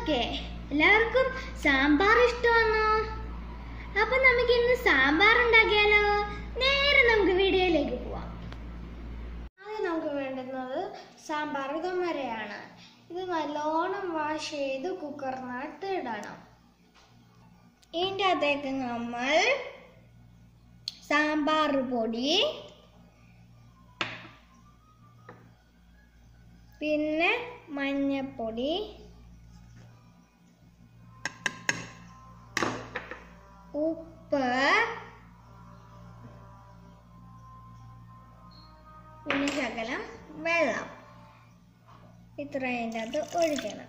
okay എല്ലാവർക്കും സാമ്പാർ ഇഷ്ടമാണോ അപ്പൊ നമുക്ക് ഇന്ന് സാമ്പാർ ഉണ്ടാക്കിയാലോ നേരെ നമുക്ക് വീഡിയോയിലേക്ക് പോവാം ആദ്യം നമുക്ക് വേണ്ടുന്നത് സാമ്പാർ തൊമരയാണ് ഇത് നല്ലോണം വാഷ് ചെയ്ത് കുക്കറിനകത്ത് ഇടണം ഇതിൻ്റെ അകത്തേക്ക് നമ്മൾ സാമ്പാർ പൊടി പിന്നെ മഞ്ഞപ്പൊടി ഉപ്പ് പിന്നെ ശകലം വെള്ളം ഇത്രയും അതിൻ്റെ അകത്ത് ഒഴിക്കണം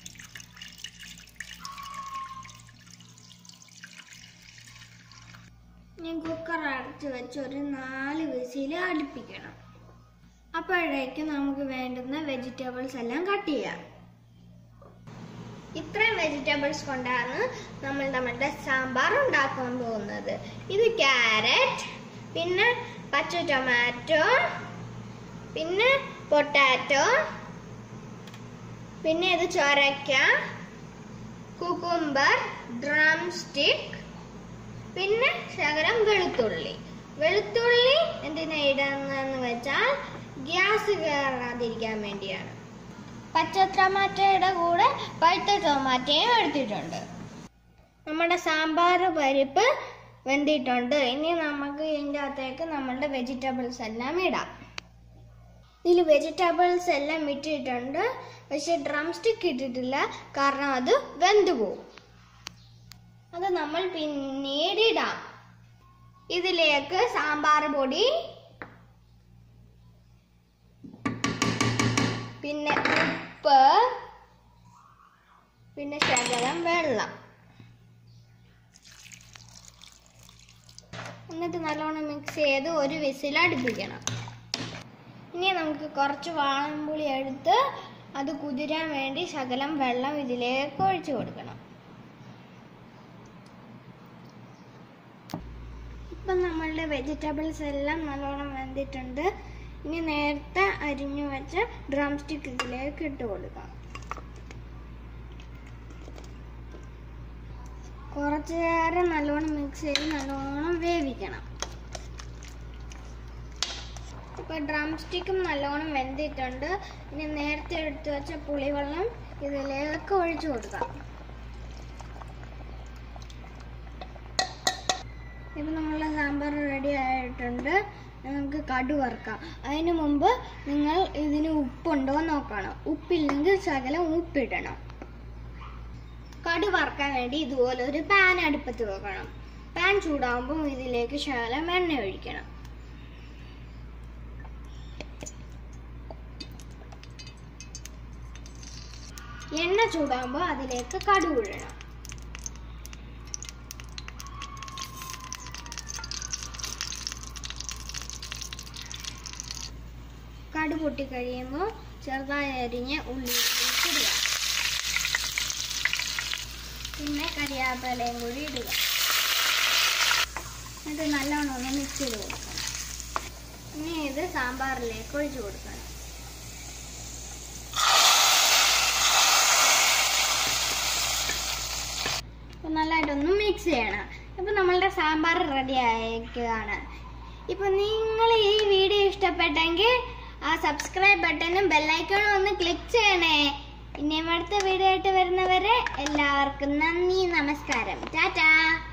ഞാൻ കുക്കർ അടച്ച് വെച്ച് ഒരു നാല് വിസിൽ അടുപ്പിക്കണം അപ്പോഴേക്കും നമുക്ക് വേണ്ടുന്ന വെജിറ്റബിൾസ് എല്ലാം കട്ട് ചെയ്യാം ഇത്രയും വെജിറ്റബിൾസ് കൊണ്ടാണ് നമ്മൾ നമ്മളുടെ സാമ്പാർ ഉണ്ടാക്കാൻ പോകുന്നത് ഇത് ക്യാരറ്റ് പിന്നെ പച്ച ടൊമാറ്റോ പിന്നെ പൊട്ടാറ്റോ പിന്നെ ഇത് ചൊരക്ക കുക്കുംബർ ഡ്രം സ്റ്റിക്ക് പിന്നെ ശകലം വെളുത്തുള്ളി വെളുത്തുള്ളി എന്തിനാ ഇടുന്നതെന്ന് വെച്ചാൽ ഗ്യാസ് കയറാതിരിക്കാൻ വേണ്ടിയാണ് പച്ച ടൊമാറ്റോയുടെ കൂടെ പഴുത്ത ടൊമാറ്റോയും എടുത്തിട്ടുണ്ട് നമ്മുടെ സാമ്പാർ പരിപ്പ് വെന്തിട്ടുണ്ട് ഇനി നമുക്ക് ഇതിൻ്റെ അകത്തേക്ക് നമ്മളുടെ വെജിറ്റബിൾസ് എല്ലാം ഇടാം ഇതിൽ വെജിറ്റബിൾസ് എല്ലാം ഇട്ടിട്ടുണ്ട് പക്ഷെ ഡ്രം സ്റ്റിക്ക് ഇട്ടിട്ടില്ല കാരണം അത് വെന്തു പോകും അത് നമ്മൾ പിന്നീട് ഇടാം ഇതിലേക്ക് സാമ്പാർ പൊടി പിന്നെ ഉപ്പ് പിന്നെ ശകലം വെള്ളം എന്നിട്ട് നല്ലോണം മിക്സ് ചെയ്ത് ഒരു വിസിൽ അടുപ്പിക്കണം ഇനി നമുക്ക് കുറച്ച് വാളൻപുളി എടുത്ത് അത് കുതിരാൻ വേണ്ടി ശകലം വെള്ളം ഇതിലേക്ക് ഒഴിച്ചു കൊടുക്കണം ഇപ്പം നമ്മളുടെ വെജിറ്റബിൾസ് എല്ലാം നല്ലോണം വെന്തിട്ടുണ്ട് ഇനി നേരത്തെ അരിഞ്ഞു വെച്ച ഡ്രം സ്റ്റിക്ക് ഇതിലേക്ക് ഇട്ട് കൊടുക്കാം കുറച്ച് നേരം നല്ലോണം മിക്സ് ചെയ്ത് നല്ലോണം വേവിക്കണം ഇപ്പൊ ഡ്രം സ്റ്റിക്കും നല്ലോണം വെന്തിട്ടുണ്ട് ഇനി നേരത്തെ എടുത്തു വെച്ച പുളിവെള്ളം ഇതിലേക്ക് ഒഴിച്ചു കൊടുക്കാം ഇപ്പം നമ്മളുടെ സാമ്പാർ റെഡി ആയിട്ടുണ്ട് നമുക്ക് കടു വറുക്കാം അതിന് മുമ്പ് നിങ്ങൾ ഇതിന് ഉപ്പുണ്ടോ എന്ന് നോക്കണം ഉപ്പില്ലെങ്കിൽ ശകലം ഉപ്പിടണം കടു വറുക്കാൻ വേണ്ടി ഇതുപോലെ ഒരു പാൻ അടുപ്പത്ത് വെക്കണം പാൻ ചൂടാകുമ്പോൾ ഇതിലേക്ക് ശകലം എണ്ണ ഒഴിക്കണം എണ്ണ ചൂടാകുമ്പോൾ അതിലേക്ക് കടു ഇടണം കടു പൊട്ടി കഴിയുമ്പോൾ ചെറുതായി അരിഞ്ഞ് ഉള്ളിലേക്ക് ഇടുക പിന്നെ കരിയാപ്പലയും കൂടി ഇടുക എന്നിട്ട് നല്ലോണം ഒന്ന് മിക്സ് ചെയ്ത് കൊടുക്കണം ഇനി ഇത് സാമ്പാറിലേക്ക് ഒഴിച്ചു കൊടുക്കണം അപ്പം നല്ലതായിട്ടൊന്ന് മിക്സ് ചെയ്യണം ഇപ്പം നമ്മളുടെ സാമ്പാർ റെഡി ആയിരിക്കുകയാണ് ഇപ്പം നിങ്ങൾ ഈ വീഡിയോ ഇഷ്ടപ്പെട്ടെങ്കിൽ ആ സബ്സ്ക്രൈബ് ബട്ടണും ബെല്ലൈക്കണും ഒന്ന് ക്ലിക്ക് ചെയ്യണേ ഇനിയും അടുത്ത വീഡിയോ ആയിട്ട് വരുന്നവരെ എല്ലാവർക്കും നന്ദി നമസ്കാരം ടാറ്റാ